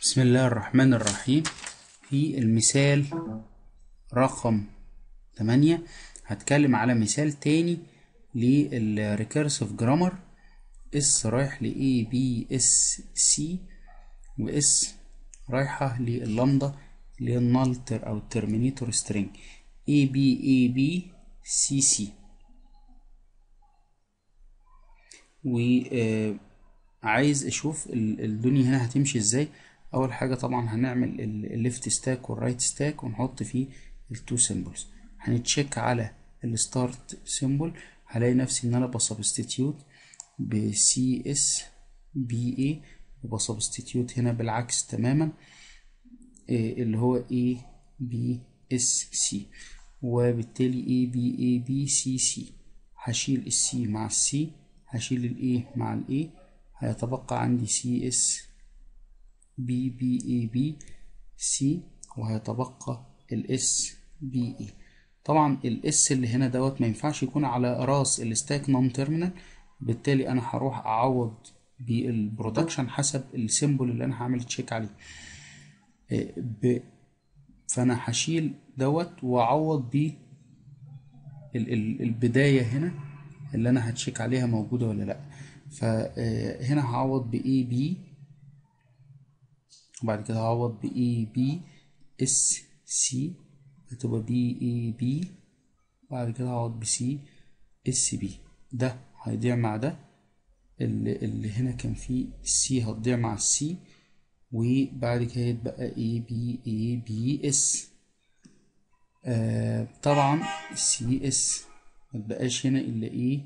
بسم الله الرحمن الرحيم في المثال رقم 8 هتكلم على مثال تاني للريكيرسيف جرامر اس رايح ل A B S C و S رايحة لللامدا اللي هي النالتر أو الترمينيتور سترينج A B A B C C وعايز اشوف الدنيا هنا هتمشي ازاي اول حاجه طبعا هنعمل الليفت ستاك والرايت ستاك ونحط فيه التو سيمبلز هنتشيك على الستارت سيمبل هلاقي نفسي ان انا بسبستيتيوت بسي اس بي اي وبسبستيتيوت هنا بالعكس تماما اللي هو اي بي اس سي وبالتالي اي بي اي بي سي سي هشيل السي مع السي هشيل الاي مع الاي هيتبقى عندي سي اس بي بي اي بي سي وهيتبقى الاس بي اي طبعا الاس اللي هنا دوت ما ينفعش يكون على راس الستاك نون تيرمينال بالتالي انا هروح اعوض بالبرودكشن حسب السيمبل اللي انا هعمل تشيك عليه ب... فانا هشيل دوت واعوض ب البدايه هنا اللي انا هتشيك عليها موجوده ولا لا فهنا هعوض ب اي بي وبعد كده هعوض ب اي بي اس سي هتبقى بي اي بي وبعد كده هعوض ب سي اس بي ده هيضيع مع ده اللي, اللي هنا كان فيه السي هتضيع مع السي وبعد كده يتبقى اي بي اي بي اس آه طبعا سي اس متبقاش هنا الا ايه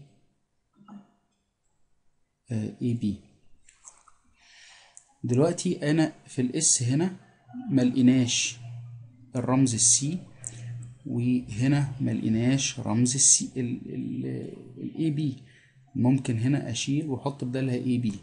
اي بي دلوقتي انا في الاس هنا ملقيناش الرمز السي وهنا ملقيناش رمز السي الاي بي ممكن هنا اشيل واحط بدالها اي بي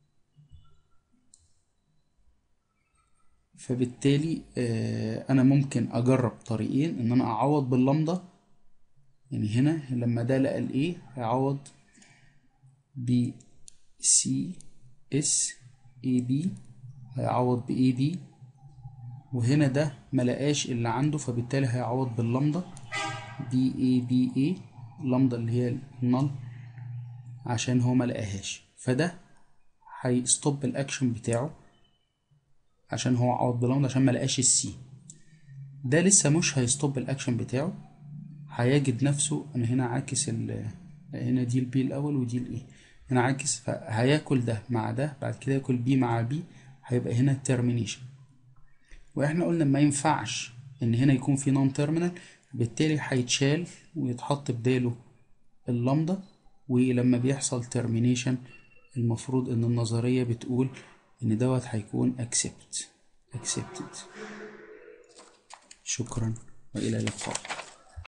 فبالتالي انا ممكن اجرب طريقين ان انا اعوض باللمضه يعني هنا لما ده لقى الايه هيعوض ب سي اس اي بي هيعوض ب اي بي وهنا ده ملقاش اللي عنده فبالتالي هيعوض باللمضة بي اي بي اي اللمضة اللي هي النل عشان هو ملقاهاش فده هيستوب الاكشن بتاعه عشان هو عوض باللمضة عشان ملقاش السي ده لسه مش هيستوب الاكشن بتاعه هيجد نفسه انا هنا عاكس ال هنا دي البي الاول ودي الاي هنا عاكس فهياكل ده مع ده بعد كده ياكل بي مع بي هيبقى هنا الترمينيشن واحنا قلنا ما ينفعش ان هنا يكون في نون تيرمينال بالتالي هيتشال ويتحط بداله اللمضة ولما بيحصل ترمينيشن المفروض ان النظرية بتقول ان دوت هيكون accept accepted شكرا والى اللقاء